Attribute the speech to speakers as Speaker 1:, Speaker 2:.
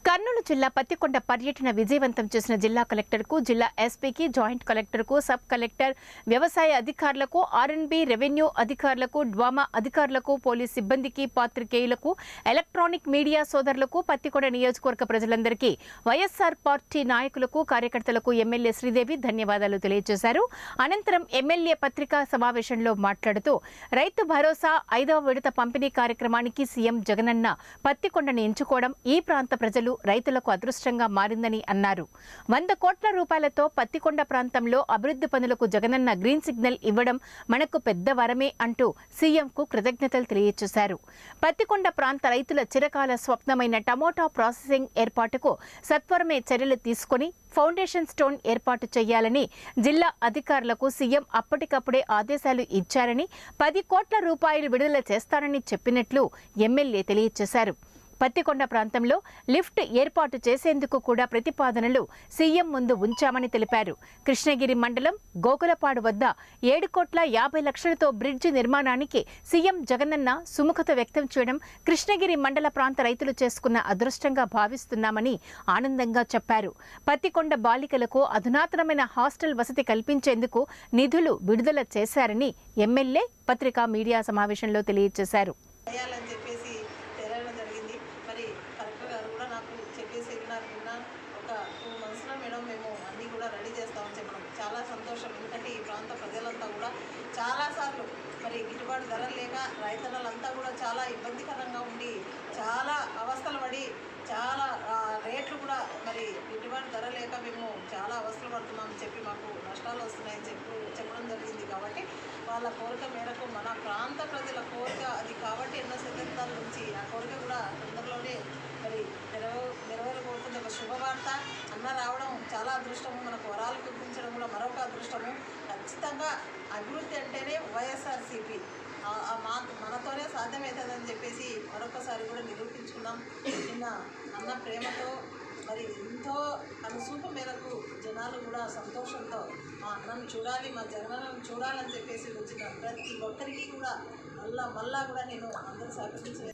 Speaker 1: కర్నూలు జిల్లా పత్తికొండ పర్యటన విజయవంతం చేసిన జిల్లా కలెక్టర్కు జిల్లా ఎస్పీకి జాయింట్ కలెక్టర్కు సబ్ కలెక్టర్ వ్యవసాయ అధికారులకు ఆర్ఎన్బి రెవెన్యూ అధికారులకు డ్వామా అధికారులకు పోలీస్ సిబ్బందికి పాత్రికేయులకు ఎలక్ట్రానిక్ మీడియా సోదరులకు పత్తికొండ నియోజకవర్గ ప్రజలందరికీ వైఎస్ఆర్ పార్టీ నాయకులకు కార్యకర్తలకు ఎమ్మెల్యే శ్రీదేవి ధన్యవాదాలు తెలియజేశారు అనంతరం ఎమ్మెల్యే పత్రికా సమావేశంలో మాట్లాడుతూ రైతు భరోసా ఐదవ విడత పంపిణీ కార్యక్రమానికి సీఎం జగనన్న పత్తికొండను ఎంచుకోవడం ఈ ప్రాంత ప్రజలు రైతులకు అదృష్టంగా మారిందని అన్నారు వంద కోట్ల రూపాయలతో పత్తికొండ ప్రాంతంలో అభివృద్ధి పనులకు జగనన్న గ్రీన్ సిగ్నల్ ఇవ్వడం మనకు పెద్ద వరమే అంటూ సీఎంకు కృతజ్ఞతలు తెలియజేశారు పత్తికొండ ప్రాంత రైతుల చిరకాల స్వప్నమైన టమోటా ప్రాసెసింగ్ ఏర్పాటుకు సత్వరమే చర్యలు తీసుకొని ఫౌండేషన్ స్టోన్ ఏర్పాటు చేయాలని జిల్లా అధికారులకు సీఎం అప్పటికప్పుడే ఆదేశాలు ఇచ్చారని పది కోట్ల రూపాయలు విడుదల చేస్తానని చెప్పినట్లు ఎమ్మెల్యే తెలియజేశారు పత్తికొండ ప్రాంతంలో లిఫ్ట్ ఏర్పాటు చేసేందుకు కూడా ప్రతిపాదనలు సీఎం ముందు ఉంచామని తెలిపారు కృష్ణగిరి మండలం గోకులపాడు వద్ద ఏడు కోట్ల యాభై లక్షలతో బ్రిడ్జి నిర్మాణానికి సీఎం జగనన్న సుముఖత వ్యక్తం చేయడం కృష్ణగిరి మండల ప్రాంత రైతులు చేసుకున్న అదృష్టంగా భావిస్తున్నామని ఆనందంగా చెప్పారు పత్తికొండ బాలికలకు అధునాతనమైన హాస్టల్ వసతి కల్పించేందుకు నిధులు విడుదల చేశారని ఎమ్మెల్యే పత్రికా మీడియా సమావేశంలో తెలియజేశారు
Speaker 2: చేయాలని చెప్పేసి తెలియడం జరిగింది మరి కలెక్టర్ గారు కూడా నాకు చెప్పేసి వెళ్ళినారు నిన్న ఒక టూ మంత్స్లో మేడం మేము అన్నీ కూడా రెడీ చేస్తామని చెప్పడం చాలా సంతోషం ఎందుకంటే ఈ ప్రాంత ప్రజలంతా కూడా చాలాసార్లు మరి గిట్టుబాటు ధరలు లేక రైతన్నలంతా కూడా చాలా ఇబ్బందికరంగా ఉండి చాలా అవస్థలు పడి చాలా ఆ, రేట్లు కూడా మరి గిట్టుబాటు ధర లేక మేము చాలా అవస్థలు పడుతున్నామని చెప్పి మాకు నష్టాలు వస్తున్నాయని చెప్పి చెప్పడం జరిగింది కాబట్టి వాళ్ళ కోరిక మేరకు మన ప్రాంత ప్రజల కోరిక అది కాబట్టి ఎన్నో శతాబ్దాల నుంచి ఆ కోరిక కూడా తొందరలోనే మరి నెరవే నెరవేరబోతుంది ఒక శుభవార్త అన్న రావడం చాలా అదృష్టము మనకు వరాలు కురిపించడం కూడా మరొక అదృష్టము ఖచ్చితంగా అభివృద్ధి అంటేనే వైఎస్ఆర్సీపీ ఆ- ఆ మా మనతోనే సాధ్యమవుతుందని చెప్పేసి మరొకసారి కూడా నిరూపించుకున్నాం నిన్న అన్న ప్రేమతో మరి ఎంతో అనుసూప మేరకు జనాలు కూడా సంతోషంతో మా అన్నను చూడాలి మా జగనన్నను చూడాలని చెప్పేసి వచ్చిన ప్రతి ఒక్కరికి కూడా మళ్ళా మళ్ళా కూడా నేను అందరూ సహకరించే